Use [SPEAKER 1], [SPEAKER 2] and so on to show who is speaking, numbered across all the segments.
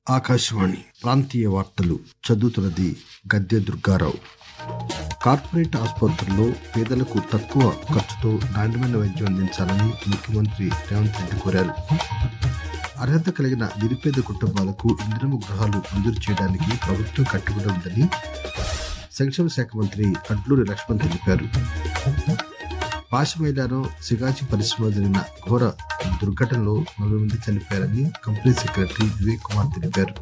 [SPEAKER 1] ఆకాశవాణి ప్రాంతీయ వార్తలు చదువుతున్నది గద్దె దుర్గారావు కార్పొరేట్ ఆసుపత్రుల్లో పేదలకు తక్కువ ఖర్చుతో నాణ్యమైన వైద్యం అందించాలని ముఖ్యమంత్రి రేవంత్ రెడ్డి కోరారు అర్హత కలిగిన నిరుపేద కుటుంబాలకు ఇందిరమ్మ గృహాలు మంజూరు చేయడానికి ప్రభుత్వం కట్టుబడి ఉందని సంక్షేమ శాఖ మంత్రి అడ్లూరి లక్ష్మణ్ తెలిపారు పాశమైలారం సిగాచి పరిశ్రమలో జరిగిన ఘోర దుర్ఘటనలో నలభై మంది చనిపోయారని కంపెనీ సెక్రటరీ వివేక్ కుమార్ తెలిపారు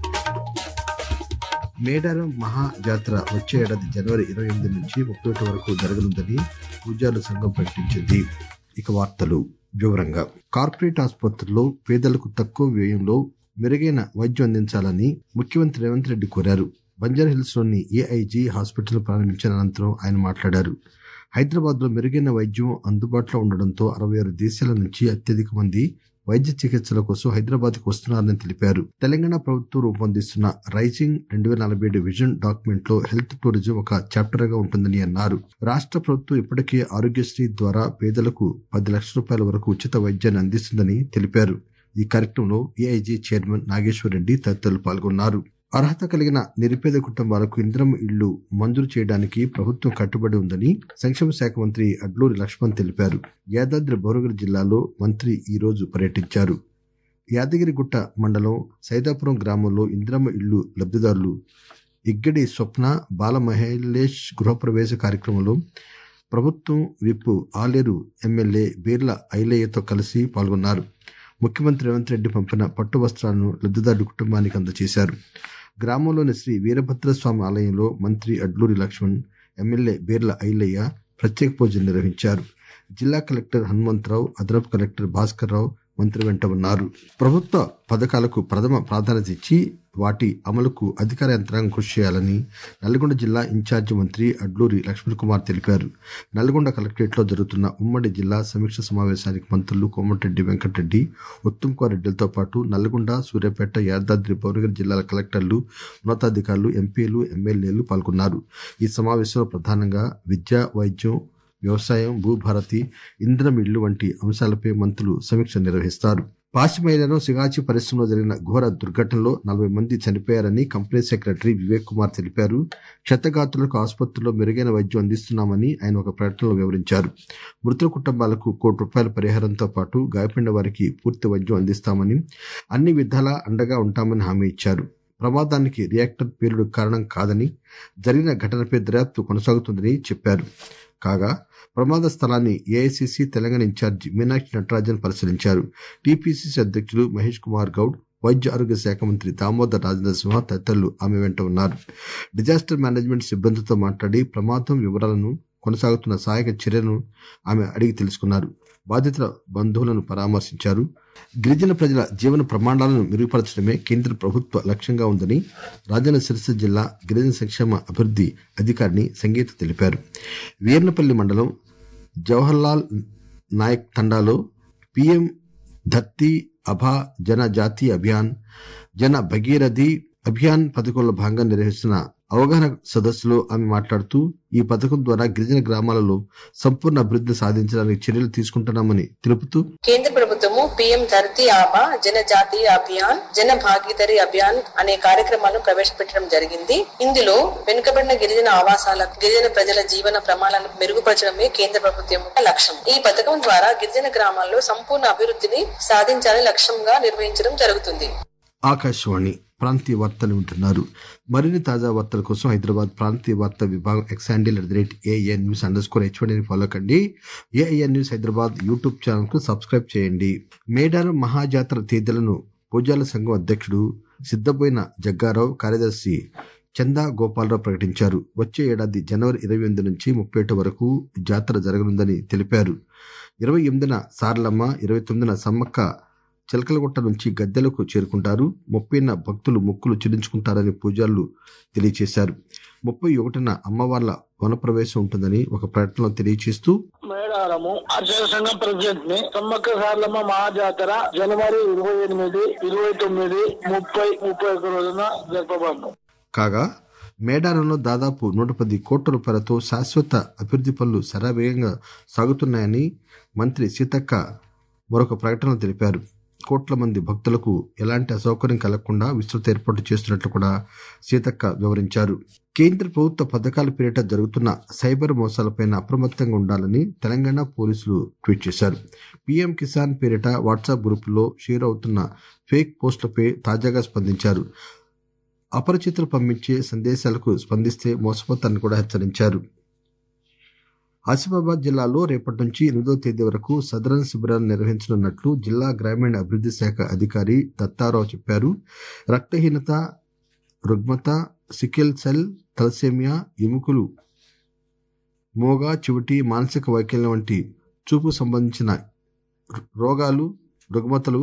[SPEAKER 1] మేడారం మహా జాతర వచ్చే ఏడాది జనవరి ఇరవై ఎనిమిది నుంచి ముప్పై ఒకటి వరకు జరగనుందని పూజారుల సంఘం ప్రకటించింది ఇక వార్తలు వివరంగా కార్పొరేట్ ఆసుపత్రుల్లో పేదలకు తక్కువ వ్యయంలో మెరుగైన వైద్యం అందించాలని ముఖ్యమంత్రి రేవంత్ రెడ్డి కోరారు బంజారాహిల్స్ లోని ఏఐజీ హాస్పిటల్ ప్రారంభించిన అనంతరం ఆయన మాట్లాడారు హైదరాబాద్ లో మెరుగైన వైద్యం అందుబాటులో ఉండడంతో అరవై ఆరు దేశాల నుంచి అత్యధిక మంది వైద్య చికిత్సల కోసం హైదరాబాద్ కు వస్తున్నారని తెలిపారు తెలంగాణ ప్రభుత్వం రూపొందిస్తున్న రైజింగ్ రెండు వేల నలభై ఏడు విజన్ డాక్యుమెంట్ లో హెల్త్ టూరిజం ఒక చాప్టర్ గా ఉంటుందని అన్నారు రాష్ట్ర ప్రభుత్వం ఇప్పటికే ఆరోగ్యశ్రీ ద్వారా పేదలకు పది లక్షల రూపాయల వరకు ఉచిత వైద్యాన్ని అందిస్తుందని తెలిపారు ఈ కార్యక్రమంలో ఏఐజీ చైర్మన్ నాగేశ్వర్ రెడ్డి తదితరులు పాల్గొన్నారు అర్హత కలిగిన నిరుపేద కుటుంబాలకు ఇంద్రం ఇళ్లు మంజూరు చేయడానికి ప్రభుత్వం కట్టుబడి ఉందని సంక్షేమ శాఖ మంత్రి అడ్లూరి లక్ష్మణ్ తెలిపారు యాదాద్రి భువనగిరి జిల్లాలో మంత్రి ఈ రోజు పర్యటించారు యాదగిరిగుట్ట మండలం సైదాపురం గ్రామంలో ఇంద్రమ్మ ఇళ్లు లబ్దిదారులు ఇగ్గడి స్వప్న బాలమహేలేష్ గృహప్రవేశ కార్యక్రమంలో ప్రభుత్వం విప్ ఆలేరు ఎమ్మెల్యే బీర్ల ఐలయ్యతో కలిసి పాల్గొన్నారు ముఖ్యమంత్రి రేవంత్ రెడ్డి పంపిన పట్టు వస్త్రాలను లబ్దిదారుడి కుటుంబానికి అందజేశారు గ్రామంలోని శ్రీ వీరభద్రస్వామి ఆలయంలో మంత్రి అడ్లూరి లక్ష్మణ్ ఎమ్మెల్యే బీర్ల ఐలయ్య ప్రత్యేక పూజలు నిర్వహించారు జిల్లా కలెక్టర్ హనుమంతరావు అదనపు కలెక్టర్ భాస్కర్ రావు మంత్రి వెంట ఉన్నారు ప్రభుత్వ పథకాలకు ప్రథమ ప్రాధాన్యత ఇచ్చి వాటి అమలుకు అధికార యంత్రాంగం కృషి చేయాలని నల్గొండ జిల్లా ఇన్ఛార్జి మంత్రి అడ్లూరి లక్ష్మణ్ కుమార్ తెలిపారు నల్గొండ కలెక్టరేట్ లో జరుగుతున్న ఉమ్మడి జిల్లా సమీక్ష సమావేశానికి మంత్రులు కోమటిరెడ్డి వెంకటరెడ్డి ఉత్తమ్ కుమార్ రెడ్డిలతో పాటు నల్గొండ సూర్యాపేట యాదాద్రి భువనగిరి జిల్లాల కలెక్టర్లు ఉన్నతాధికారులు ఎంపీలు ఎమ్మెల్యేలు పాల్గొన్నారు ఈ సమావేశంలో ప్రధానంగా విద్య వైద్యం వ్యవసాయం భూభారతి ఇంధనం ఇళ్లు వంటి అంశాలపై మంత్రులు సమీక్ష నిర్వహిస్తారు పాసిమైలను సిగాచి పరిశ్రమలో జరిగిన ఘోర దుర్ఘటనలో నలభై మంది చనిపోయారని కంపెనీ సెక్రటరీ వివేక్ కుమార్ తెలిపారు క్షతగాతులకు ఆసుపత్రుల్లో మెరుగైన వైద్యం అందిస్తున్నామని ఆయన ఒక ప్రకటనలో వివరించారు మృతుల కుటుంబాలకు కోటి రూపాయల పరిహారంతో పాటు గాయపడిన వారికి పూర్తి వైద్యం అందిస్తామని అన్ని విధాలా అండగా ఉంటామని హామీ ఇచ్చారు ప్రమాదానికి రియాక్టర్ పేలుడు కారణం కాదని జరిగిన ఘటనపై దర్యాప్తు కొనసాగుతుందని చెప్పారు కాగా ప్రమాద స్థలాన్ని ఏఐసిసి తెలంగాణ ఇన్ఛార్జి మీనాక్షి నటరాజన్ పరిశీలించారు టీపీసీసీ అధ్యక్షులు మహేష్ కుమార్ గౌడ్ వైద్య ఆరోగ్య శాఖ మంత్రి దామోదర్ రాజనరసింహ తదితరులు ఆమె వెంట ఉన్నారు డిజాస్టర్ మేనేజ్మెంట్ సిబ్బందితో మాట్లాడి ప్రమాదం వివరాలను కొనసాగుతున్న సహాయక చర్యలను ఆమె అడిగి తెలుసుకున్నారు బాధితుల బంధువులను పరామర్శించారు గిరిజన ప్రజల జీవన ప్రమాణాలను మెరుగుపరచడమే కేంద్ర ప్రభుత్వ లక్ష్యంగా ఉందని రాజన్న సిరిసిల్ల జిల్లా గిరిజన సంక్షేమ అభివృద్ది అధికారిని సంగీత తెలిపారు వీర్నపల్లి మండలం జవహర్లాల్ నాయక్ తండాలో పిఎం ధర్తీ అభా జన జాతీయ అభియాన్ జన భగీరథి అభియాన్ పథకంలో భాగంగా నిర్వహిస్తున్న అవగాహన సదస్సులో ఆమె మాట్లాడుతూ ఈ పథకం ద్వారా గిరిజన గ్రామాలలో సంపూర్ణ అభివృద్ధిని సాధించడానికి చర్యలు తీసుకుంటున్నామని తెలుపుతూ
[SPEAKER 2] కేంద్ర ప్రభుత్వము పీఎం ధరతీ ఆబా జన జాతీయ అభియాన్ జన భాగీదారి అభియాన్ అనే కార్యక్రమాలను ప్రవేశపెట్టడం జరిగింది ఇందులో వెనుకబడిన గిరిజన ఆవాసాలకు గిరిజన ప్రజల జీవన ప్రమాణాలను మెరుగుపరచడమే కేంద్ర ప్రభుత్వం యొక్క లక్ష్యం ఈ పథకం ద్వారా గిరిజన గ్రామాల్లో సంపూర్ణ అభివృద్ధిని సాధించాలని లక్ష్యంగా నిర్వహించడం జరుగుతుంది
[SPEAKER 1] ఆకాశవాణి ప్రాంతీయ వార్తలు వింటున్నారు మరిన్ని తాజా వార్తల కోసం హైదరాబాద్ ప్రాంతీయ వార్తా విభాగం X handle at the rate AN news underscore స్కోర్ హెచ్వడిని ఫాలో కండి AIN news Hyderabad YouTube channel కు సబ్స్క్రైబ్ చేయండి మేడారం మహాజాతర తేదీలను పూజాల సంఘం అధ్యక్షుడు సిద్దబోయిన జగ్గారావు కార్యదర్శి చందా గోపాలరావు ప్రకటించారు వచ్చే ఏడాది జనవరి ఇరవై ఎనిమిది నుంచి ముప్పై ఒకటి వరకు జాతర జరగనుందని తెలిపారు ఇరవై ఎనిమిదిన సారలమ్మ ఇరవై తొమ్మిదిన సమ్మక్క చిలకలగుట్ట నుంచి గద్దెలకు చేరుకుంటారు ముప్పైన భక్తులు మొక్కులు చెల్లించుకుంటారని పూజారులు తెలియజేశారు ముప్పై ఒకటిన అమ్మవార్ల వనప్రవేశం ఉంటుందని ఒక ప్రకటనలో తెలియజేస్తూ
[SPEAKER 3] మేడారము అక్షర సంఘం ప్రెసిడెంట్ ని సమ్మక్క సార్లమ్మ మహాజాతర జనవరి ఇరవై ఎనిమిది ఇరవై తొమ్మిది ముప్పై ముప్పై ఒక రోజున జరపబడను
[SPEAKER 1] కాగా మేడారంలో దాదాపు నూట పది కోట్ల రూపాయలతో శాశ్వత అభివృద్ది పనులు శరవేగంగా సాగుతున్నాయని మంత్రి సీతక్క మరొక ప్రకటనలో తెలిపారు కోట్ల మంది భక్తులకు ఎలాంటి అసౌకర్యం కలగకుండా విస్తృత ఏర్పాటు చేస్తున్నట్లు కూడా సీతక్క వివరించారు కేంద్ర ప్రభుత్వ పథకాల పేరిట జరుగుతున్న సైబర్ మోసాలపై అప్రమత్తంగా ఉండాలని తెలంగాణ పోలీసులు ట్వీట్ చేశారు పీఎం కిసాన్ పేరిట వాట్సాప్ గ్రూపుల్లో షేర్ అవుతున్న ఫేక్ పోస్టులపై తాజాగా స్పందించారు అపరిచితులు పంపించే సందేశాలకు స్పందిస్తే మోసపోతారని కూడా హెచ్చరించారు ఆసిఫాబాద్ జిల్లాలో రేపటి నుంచి ఎనిమిదో తేదీ వరకు సదరన్ శిబిరాలు నిర్వహించనున్నట్లు జిల్లా గ్రామీణ అభివృద్ధి శాఖ అధికారి దత్తారావు చెప్పారు రక్తహీనత రుగ్మత సికిల్ సెల్ తలసేమియా ఎముకలు మోగా చివటి మానసిక వైకల్యం వంటి చూపు సంబంధించిన రోగాలు రుగ్మతలు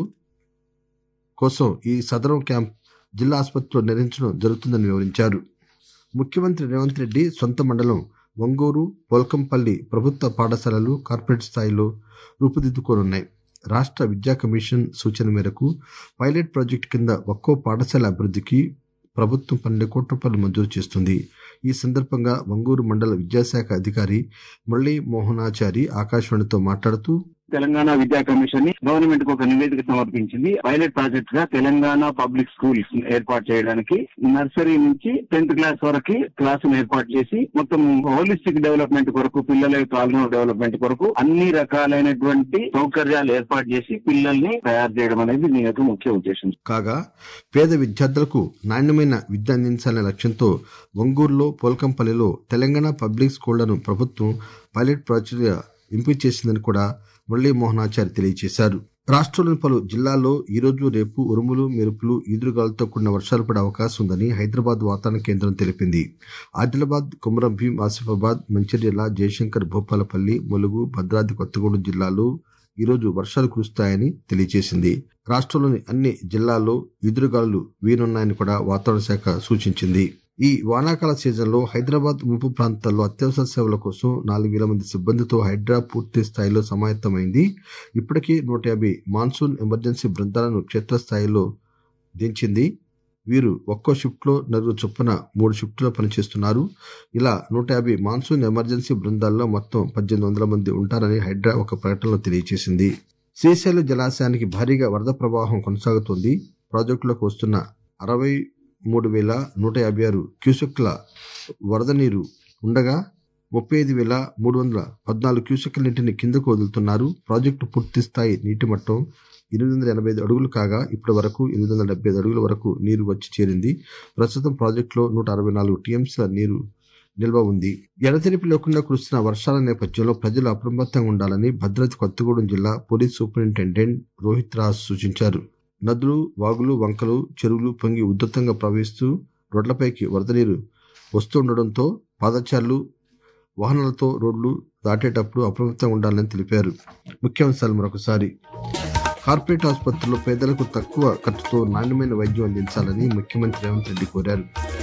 [SPEAKER 1] కోసం ఈ సదరం క్యాంప్ జిల్లా ఆసుపత్రిలో నిర్వహించడం జరుగుతుందని వివరించారు ముఖ్యమంత్రి రేవంత్ రెడ్డి సొంత మండలం ఒంగూరు పోల్కంపల్లి ప్రభుత్వ పాఠశాలలు కార్పొరేట్ స్థాయిలో రూపుదిద్దుకోనున్నాయి రాష్ట్ర విద్యా కమిషన్ సూచన మేరకు పైలట్ ప్రాజెక్టు కింద ఒక్కో పాఠశాల అభివృద్ధికి ప్రభుత్వం పన్నెండు కోట్ల రూపాయలు మంజూరు చేస్తుంది ఈ సందర్భంగా వంగూరు మండల విద్యాశాఖ అధికారి మురళీ మోహనాచారి ఆకాశవాణితో మాట్లాడుతూ
[SPEAKER 4] తెలంగాణ విద్యా కమిషన్ ని గవర్నమెంట్ కు ఒక నివేదిక సమర్పించింది పైలట్ ప్రాజెక్ట్ గా తెలంగాణ పబ్లిక్ స్కూల్స్ ఏర్పాటు చేయడానికి నర్సరీ నుంచి టెన్త్ క్లాస్ వరకు క్లాసులు ఏర్పాటు చేసి మొత్తం హోలిస్టిక్ డెవలప్మెంట్ కొరకు పిల్లల యొక్క ఆల్రౌండ్ డెవలప్మెంట్ కొరకు అన్ని రకాలైనటువంటి సౌకర్యాలు ఏర్పాటు చేసి పిల్లల్ని తయారు చేయడం అనేది దీని యొక్క ముఖ్య ఉద్దేశం
[SPEAKER 1] కాగా పేద విద్యార్థులకు నాణ్యమైన విద్య అందించాలనే లక్ష్యంతో ఒంగూరులో పోల్కంపల్లిలో తెలంగాణ పబ్లిక్ స్కూళ్లను ప్రభుత్వం పైలట్ ప్రాజెక్టుగా ఎంపిక చేసిందని కూడా మురళీ మోహనాచారి తెలియజేశారు రాష్ట్రంలోని పలు జిల్లాల్లో ఈ రోజు రేపు ఉరుములు మెరుపులు ఈదురుగాలతో కూడిన వర్షాలు పడే అవకాశం ఉందని హైదరాబాద్ వాతావరణ కేంద్రం తెలిపింది ఆదిలాబాద్ కుమరం భీం ఆసిఫాబాద్ మంచిర్యాల జయశంకర్ భూపాలపల్లి ములుగు భద్రాద్రి కొత్తగూడెం జిల్లాల్లో ఈరోజు వర్షాలు కురుస్తాయని తెలియజేసింది రాష్ట్రంలోని అన్ని జిల్లాల్లో ఈదురుగాలులు వీనున్నాయని కూడా వాతావరణ శాఖ సూచించింది ఈ వానాకాల సీజన్లో హైదరాబాద్ ముంపు ప్రాంతాల్లో అత్యవసర సేవల కోసం నాలుగు వేల మంది సిబ్బందితో హైడ్రా పూర్తి స్థాయిలో సమాయత్తమైంది ఇప్పటికీ నూట యాభై మాన్సూన్ ఎమర్జెన్సీ బృందాలను క్షేత్రస్థాయిలో దించింది వీరు ఒక్కో షిఫ్ట్లో నలుగురు చొప్పున మూడు షిఫ్టులో పనిచేస్తున్నారు ఇలా నూట యాభై మాన్సూన్ ఎమర్జెన్సీ బృందాల్లో మొత్తం పద్దెనిమిది వందల మంది ఉంటారని హైడ్రా ఒక ప్రకటనలో తెలియజేసింది శ్రీశైలం జలాశయానికి భారీగా వరద ప్రవాహం కొనసాగుతోంది ప్రాజెక్టులోకి వస్తున్న అరవై మూడు వేల నూట యాభై ఆరు క్యూసెక్ల వరద నీరు ఉండగా ముప్పై ఐదు వేల మూడు వందల పద్నాలుగు క్యూసెక్ల నీటిని కిందకు వదులుతున్నారు ప్రాజెక్టు పూర్తి స్థాయి నీటి మట్టం ఎనిమిది వందల ఎనభై ఐదు అడుగులు కాగా ఇప్పటి వరకు ఎనిమిది వందల డెబ్బై ఐదు అడుగుల వరకు నీరు వచ్చి చేరింది ప్రస్తుతం ప్రాజెక్టులో నూట అరవై నాలుగు టీఎంసీల నీరు నిల్వ ఉంది ఎడతెరిపి లేకుండా కురుస్తున్న వర్షాల నేపథ్యంలో ప్రజలు అప్రమత్తంగా ఉండాలని భద్రాద్రి కొత్తగూడెం జిల్లా పోలీస్ సూపరింటెండెంట్ రోహిత్ రాజ్ సూచించారు నదులు వాగులు వంకలు చెరువులు పొంగి ఉధృతంగా ప్రవహిస్తూ రోడ్లపైకి వరద నీరు వస్తుండటంతో పాదచారులు వాహనాలతో రోడ్లు దాటేటప్పుడు అప్రమత్తంగా ఉండాలని తెలిపారు ముఖ్యాంశాలు మరొకసారి కార్పొరేట్ ఆసుపత్రుల్లో పేదలకు తక్కువ ఖర్చుతో నాణ్యమైన వైద్యం అందించాలని ముఖ్యమంత్రి రేవంత్ రెడ్డి కోరారు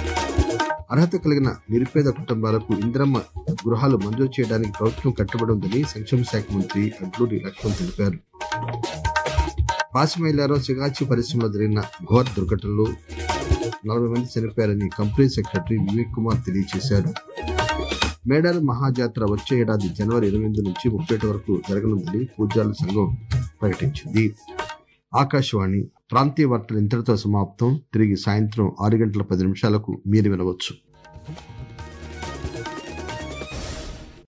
[SPEAKER 1] అర్హత కలిగిన నిరుపేద కుటుంబాలకు ఇందిరమ్మ గృహాలు మంజూరు చేయడానికి ప్రభుత్వం కట్టుబడి ఉందని సంక్షేమ శాఖ మంత్రి అడ్లూరి లక్ష్మణ్ తెలిపారు పాసిమైలారో సిగాచి పరిశ్రమలో జరిగిన ఘోర దుర్ఘటనలో నలభై మంది చనిపోయారని కంపెనీ సెక్రటరీ వివేక్ కుమార్ తెలియజేశారు మేడాల మహాజాతర వచ్చే ఏడాది జనవరి ఇరవై ఎనిమిది నుంచి ముప్పై వరకు జరగనుందని పూజాల సంఘం ప్రకటించింది ఆకాశవాణి ప్రాంతీయ వార్తలు ఇంతటితో సమాప్తం తిరిగి సాయంత్రం ఆరు గంటల పది నిమిషాలకు మీరు వినవచ్చు